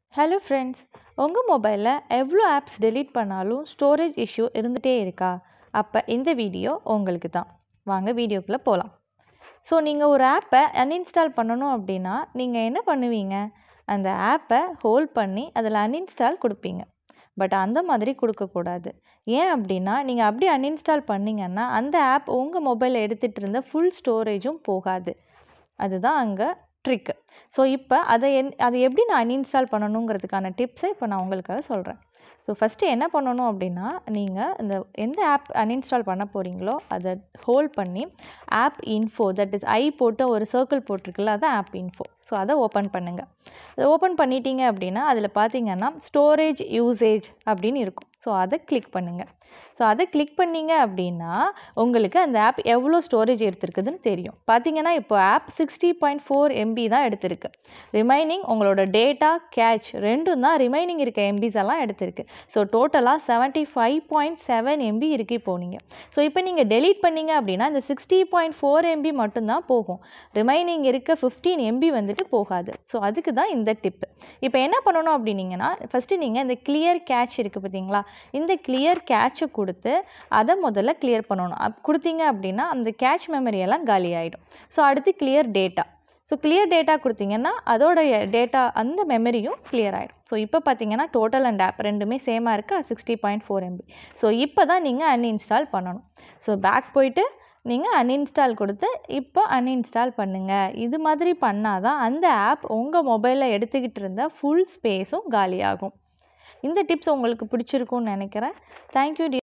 hello friends உங்கள் மொபைலில் எவ்வளோ ஆப்ஸ் டெலீட் பண்ணாலும் ஸ்டோரேஜ் இஷ்யூ இருந்துகிட்டே இருக்கா அப்போ இந்த வீடியோ உங்களுக்கு தான் வாங்க வீடியோக்குள்ளே போகலாம் ஸோ நீங்கள் ஒரு ஆப்பை அன்இன்ஸ்டால் பண்ணணும் அப்படின்னா நீங்கள் என்ன பண்ணுவீங்க அந்த ஆப்பை ஹோல்ட் பண்ணி அதில் அன்இன்ஸ்டால் கொடுப்பீங்க பட் அந்த மாதிரி கொடுக்கக்கூடாது ஏன் அப்படின்னா நீங்கள் அப்படி அன்இன்ஸ்டால் பண்ணிங்கன்னா அந்த ஆப் உங்கள் மொபைலில் எடுத்துகிட்டு இருந்த ஃபுல் ஸ்டோரேஜும் போகாது அதுதான் அங்கே ட்ரிக்கு ஸோ இப்போ அதை என் அதை எப்படி நான் அன்இன்ஸ்டால் பண்ணணுங்கிறதுக்கான டிப்ஸை இப்போ நான் உங்களுக்காக சொல்கிறேன் ஸோ ஃபஸ்ட்டு என்ன பண்ணணும் அப்படின்னா நீங்கள் இந்த எந்த ஆப் அன்இன்ஸ்டால் பண்ண போகிறீங்களோ அதை ஹோல்ட் பண்ணி app info that is I போட்டு ஒரு சர்க்கிள் போட்டிருக்குல்ல அதான் ஆப் இன்ஃபோ ஸோ அதை ஓப்பன் பண்ணுங்கள் அதை ஓப்பன் பண்ணிட்டீங்க அப்படின்னா அதில் பார்த்தீங்கன்னா ஸ்டோரேஜ் யூசேஜ் அப்படின்னு இருக்கும் ஸோ அதை கிளிக் பண்ணுங்கள் ஸோ அதை கிளிக் பண்ணிங்க அப்படின்னா உங்களுக்கு அந்த ஆப் எவ்வளோ ஸ்டோரேஜ் எடுத்திருக்குதுன்னு தெரியும் பார்த்தீங்கன்னா இப்போ app sixty point four MB தான் எடுத்திருக்கு ரிமைனிங் உங்களோட டேட்டா கேட்ச் ரெண்டும் தான் ரிமைனிங் இருக்க எம்பிஸ் எல்லாம் எடுத்திருக்கு ஸோ டோட்டலாக seventy five point seven MB இருக்குது இப்போ நீங்கள் ஸோ இப்போ நீங்கள் டெலீட் பண்ணீங்க அப்படின்னா இந்த சிக்ஸ்டி பாயிண்ட் ஃபோர் எம்பி மட்டும்தான் போகும் ரிமைனிங் இருக்க ஃபிஃப்டீன் எம்பி வந்துட்டு போகாது ஸோ அதுக்கு தான் இந்த டிப்பு இப்போ என்ன பண்ணணும் அப்படின்னீங்கன்னா ஃபஸ்ட்டு நீங்கள் இந்த கிளியர் கேட்ச் இருக்குது பார்த்தீங்களா இந்த கிளியர் கேட்சை கொடுத்து அதை முதல்ல கிளியர் பண்ணணும் அப் கொடுத்தீங்க அப்படின்னா அந்த கேட்ச் மெமரி எல்லாம் காலி ஆகிடும் ஸோ அடுத்து clear data so clear data கொடுத்தீங்கன்னா அதோடைய டேட்டா அந்த மெமரியும் கிளியர் ஆகிடும் ஸோ இப்போ பார்த்தீங்கன்னா டோட்டல் அண்ட் ஆப் ரெண்டுமே சேமாக இருக்குது sixty point four MB so இப்போ தான் நீங்கள் அன்இன்ஸ்டால் பண்ணணும் ஸோ பேக் போயிட்டு நீங்கள் அன்இன்ஸ்டால் கொடுத்து இப்போ அன்இன்ஸ்டால் பண்ணுங்கள் இது மாதிரி பண்ணால் தான் அந்த ஆப் உங்கள் மொபைலில் எடுத்துக்கிட்டு இருந்த ஃபுல் ஸ்பேஸும் காலியாகும் இந்த டிப்ஸ் உங்களுக்கு பிடிச்சிருக்கும்னு நினைக்கிறேன் தேங்க்யூ டி